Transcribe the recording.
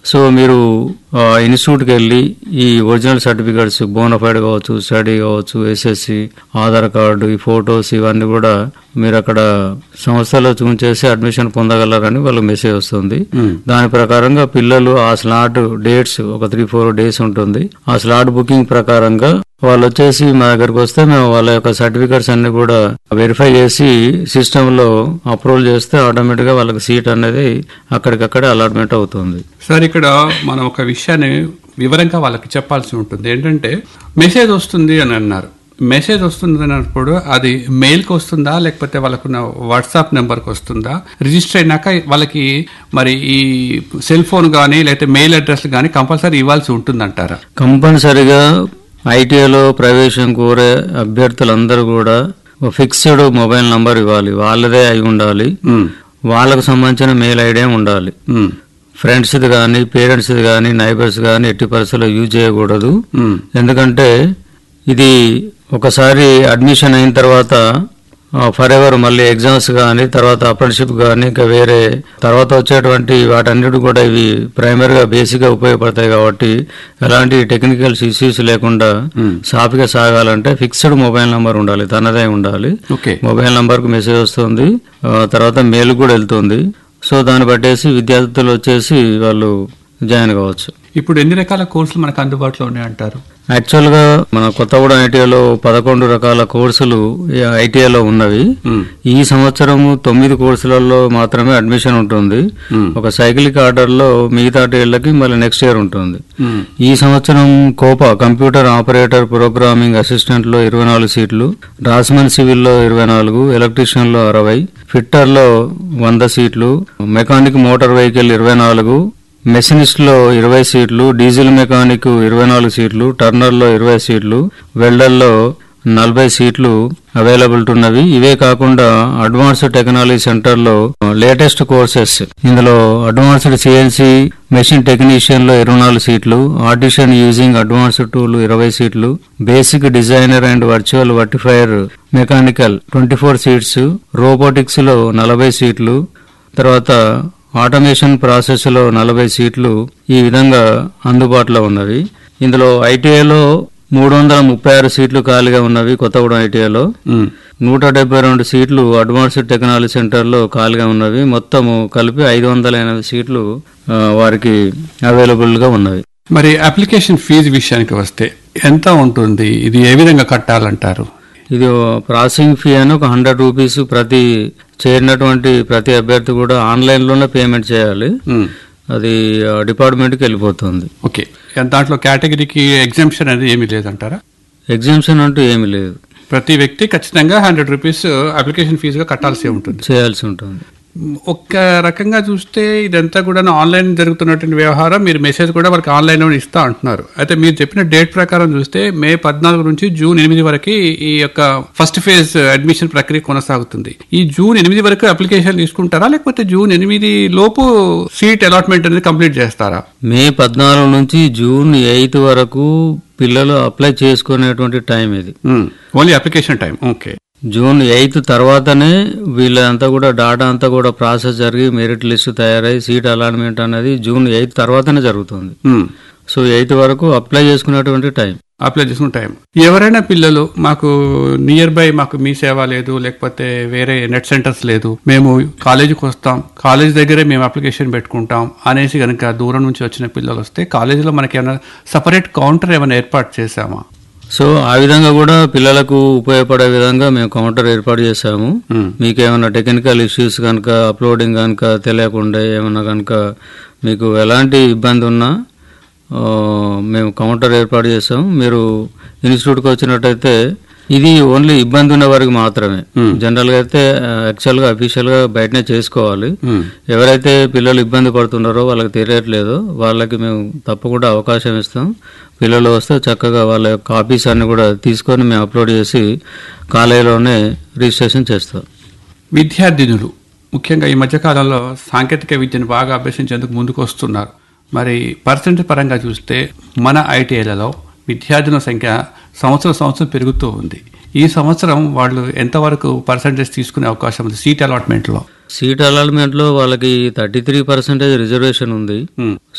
So మీరు ఆ, ఇన్స్టిట్యూట్కి వెళ్ళి ఈ ఒరిజినల్ సర్టిఫికేట్స్ బోనఫైడ్ కావచ్చు స్టడీ కావచ్చు ఎస్ఎస్సి ఆధార్ కార్డు ఈ ఫొటోస్ ఇవన్నీ కూడా మీరు అక్కడ సంస్థలో చూంచేసి అడ్మిషన్ పొందగలరని వాళ్ళకి మెసేజ్ వస్తుంది దాని ప్రకారంగా పిల్లలు ఆ స్లాట్ డేట్స్ ఒక త్రీ ఫోర్ డేస్ ఉంటుంది ఆ స్లాట్ బుకింగ్ ప్రకారంగా వాళ్ళు వచ్చేసి మా దగ్గరకు వస్తే మేము వాళ్ళ యొక్క సర్టిఫికేట్స్ అన్ని కూడా వెరిఫై చేసి సిస్టమ్ లో అప్రూవల్ చేస్తే ఆటోమేటిక్ గా వాళ్ళకి సీట్ అనేది అక్కడికక్కడే అలాట్మెంట్ అవుతుంది సార్ ఇక్కడ మనం ఒక విషయాన్ని వివరంగా వాళ్ళకి చెప్పాల్సి ఉంటుంది ఏంటంటే మెసేజ్ వస్తుంది అని అన్నారు మెసేజ్ వస్తుంది అన్నప్పుడు అది మెయిల్కి వస్తుందా లేకపోతే వాళ్ళకున్న వాట్సాప్ నెంబర్కి వస్తుందా రిజిస్టర్ అయినాక వాళ్ళకి మరి ఈ సెల్ ఫోన్ కానీ లేకపోతే మెయిల్ అడ్రస్ కానీ కంపల్సరీ ఇవ్వాల్సి ఉంటుందంటారా కంపల్సరిగా ఐటీఐలో ప్రవేశం కోరే అభ్యర్థులందరూ కూడా ఫిక్స్డ్ మొబైల్ నంబర్ ఇవ్వాలి వాళ్ళదే అయి ఉండాలి ఉమ్, వాళ్ళకు సంబంధించిన మెయిల్ ఐడి ఉండాలి ఉమ్, ఫ్రెండ్స్ది కానీ పేరెంట్స్ది కానీ నైబర్స్ కానీ ఎట్టి పరిస్థితుల్లో యూజ్ చేయకూడదు ఉమ్, ఎందుకంటే ఇది ఒకసారి అడ్మిషన్ అయిన తర్వాత ఫర్ ఎవర్ మళ్ళీ ఎగ్జామ్స్ కానీ తర్వాత అప్రెంటిషిప్ కానీ ఇంకా వేరే తర్వాత వచ్చేటువంటి వాటన్నిటి కూడా ఇవి ప్రైమరీగా బేసిక్గా ఉపయోగపడతాయి కాబట్టి ఎలాంటి టెక్నికల్ ఇష్యూస్ లేకుండా సాఫీగా సాగాలంటే ఫిక్స్డ్ మొబైల్ నంబర్ ఉండాలి తనదే ఉండాలి ఓకే మొబైల్ నంబర్కు మెసేజ్ వస్తుంది ఆ, తర్వాత మెయిల్ కూడా వెళ్తుంది సో దాన్ని బట్టేసి విద్యార్థులు వచ్చేసి వాళ్ళు జాయిన్ కావచ్చు ఇప్పుడు ఎన్ని రకాల కోర్సులు మనకు అందుబాటులో ఉన్నాయంటారు యాక్చువల్ గా మన కొత్తగూడెం ఐటీఐలో పదకొండు రకాల కోర్సులు ఐటీఐలో ఉన్నవి ఉమ్, ఈ సంవత్సరం తొమ్మిది కోర్సులలో మాత్రమే అడ్మిషన్ ఉంటుంది ఉమ్, ఒక సైకిలిక్ ఆర్డర్ లో మిగతా ఏళ్ళకి మళ్ళీ నెక్స్ట్ ఇయర్ ఉంటుంది ఉమ్, ఈ సంవత్సరం COPA computer operator programming assistant లో ఇరవై నాలుగు సీట్లు డ్రాస్మెన్ సివిల్ లో ఇరవై నాలుగు ఎలక్ట్రీషియన్ లో అరవై ఫిట్టర్ లో వంద సీట్లు మెకానిక్ మోటార్ వెహికల్ ఇరవై నాలుగు మెషినిస్ట్ లో ఇరవై సీట్లు డీజిల్ మెకానిక్ ఇరవై నాలుగు సీట్లు టర్నర్ లో ఇరవై సీట్లు వెల్డర్ లో నలభై సీట్లు అవైలబుల్ ఉన్నవి ఇవే కాకుండా అడ్వాన్స్డ్ టెక్నాలజీ సెంటర్ లో లేటెస్ట్ కోర్సెస్ ఇందులో అడ్వాన్స్డ్ సిఎన్సి మెషిన్ టెక్నీషియన్ లో ఇరవై నాలుగు సీట్లు ఆర్టిషన్ యూజింగ్ అడ్వాన్స్డ్ టూల్ ఇరవై సీట్లు basic designer and virtual verifier mechanical twenty four seats robotics లో నలభై సీట్లు తర్వాత ఆటోమేషన్ ప్రాసెస్ లో నలభై సీట్లు ఈ విధంగా అందుబాటులో ఉన్నవి ఇందులో ఐటీఐలో మూడు వందల ముప్పై ఆరు సీట్లు ఖాళీగా ఉన్నవి కొత్తగూడెం ఐటీఐలో ఉమ్. నూట డెబ్బై రెండు సీట్లు అడ్వాన్స్డ్ టెక్నాలజీ సెంటర్లో ఖాళీగా ఉన్నవి మొత్తము కలిపి ఐదు వందల ఎనభై సీట్లు ఆ, వారికి అవైలబుల్గా ఉన్నవి మరి అప్లికేషన్ ఫీజు విషయానికి వస్తే ఎంత ఉంటుంది ఇది ఏ విధంగా కట్టాలంటారు ఇది ప్రాసెసింగ్ ఫీ అని ఒక హండ్రెడ్ రూపీస్ ప్రతి చేరినటువంటి ప్రతి అభ్యర్థి కూడా ఆన్లైన్లోనే పేమెంట్ చేయాలి ఉమ్, అది ఆ, డిపార్ట్మెంట్కి వెళ్ళిపోతుంది ఓకే దాంట్లో కేటగిరీకి ఎగ్జామ్షన్ అనేది ఏమీ లేదంటారా ఎగ్జామ్షన్ అంటూ ఏమీ లేదు ప్రతి వ్యక్తి ఖచ్చితంగా హండ్రెడ్ రూపీస్ అప్లికేషన్ ఫీజుగా కట్టాల్సి ఉంటుంది చేయాల్సి ఉంటుంది ఒక్క రకంగా చూస్తే ఇదంతా కూడా ఆన్లైన్ జరుగుతున్నటువంటి వ్యవహారం మీరు మెసేజ్ కూడా వాళ్ళకి ఆన్లైన్లో ఇస్తా అంటున్నారు అయితే మీరు చెప్పిన డేట్ ప్రకారం చూస్తే మే పద్నాలుగు నుంచి జూన్ ఎనిమిది వరకు ఈ యొక్క ఫస్ట్ ఫేజ్ అడ్మిషన్ ప్రక్రియ కొనసాగుతుంది ఈ జూన్ ఎనిమిది వరకు అప్లికేషన్ తీసుకుంటారా లేకపోతే జూన్ ఎనిమిది లోపు సీట్ అలాట్మెంట్ అనేది కంప్లీట్ చేస్తారా మే పద్నాలుగు నుంచి జూన్ ఎయిత్ వరకు పిల్లలు అప్లై చేసుకునేటువంటి టైం ఇది only application time okay June eighth తర్వాతనే వీళ్ళంతా కూడా డాటా అంతా కూడా ప్రాసెస్ జరిగి మెరిట్ లిస్ట్ తయారై సీట్ అలాట్మెంట్ అనేది జూన్ ఎయిత్ తర్వాతనే జరుగుతుంది సో ఎయిత్ వరకు అప్లై చేసుకునేటువంటి టైం అప్లై చేసుకున్న టైం ఎవరైనా పిల్లలు మాకు నియర్ బై మాకు మీ సేవ లేదు లేకపోతే వేరే నెట్ సెంటర్స్ లేదు మేము కాలేజీకి వస్తాం కాలేజ్ దగ్గరే మేము అప్లికేషన్ పెట్టుకుంటాం అనేసి కనుక దూరం నుంచి వచ్చిన పిల్లలు వస్తే కాలేజీలో మనకి ఏమైనా సపరేట్ కౌంటర్ ఏమైనా ఏర్పాటు చేశామా సో ఆ విధంగా కూడా పిల్లలకు ఉపయోగపడే విధంగా మేము కౌంటర్ ఏర్పాటు చేశాము మీకు ఏమైనా టెక్నికల్ ఇష్యూస్ కనుక అప్లోడింగ్ కనుక తెలియకుండా ఏమైనా కనుక మీకు ఎలాంటి ఇబ్బంది ఉన్నా ఆ, మేము కౌంటర్ ఏర్పాటు చేసాం మీరు ఇన్స్టిట్యూట్కి వచ్చినట్టయితే ఇది ఓన్లీ ఇబ్బంది ఉన్న వారికి మాత్రమే జనరల్గా అయితే యాక్చువల్గా అఫీషియల్గా బయటనే చేసుకోవాలి ఎవరైతే పిల్లలు ఇబ్బంది పడుతున్నారో వాళ్ళకి తెలియట్లేదో వాళ్ళకి మేము తప్పకుండా అవకాశం ఇస్తాం పిల్లలు వస్తే చక్కగా వాళ్ళ యొక్క కాపీస్ అన్ని కూడా తీసుకొని మేము అప్లోడ్ చేసి కాలేజీలోనే రిజిస్ట్రేషన్ చేస్తాం విద్యార్థినులు ముఖ్యంగా ఈ మధ్యకాలంలో సాంకేతిక విద్యను బాగా అభ్యసించేందుకు ముందుకు వస్తున్నారు మరి పర్సెంట్ పరంగా చూస్తే మన ఐటీఐలలో విద్యార్థుల సంఖ్య సంవత్సరం సంవత్సరం పెరుగుతూ ఉంది ఈ సంవత్సరం వాళ్ళు ఎంతవరకు పర్సంటేజ్ తీసుకునే అవకాశం ఉంది సీట్ అలాట్మెంట్లో సీట్ అలాట్మెంట్లో వాళ్ళకి థర్టీ త్రీ పర్సెంటేజ్ రిజర్వేషన్ ఉంది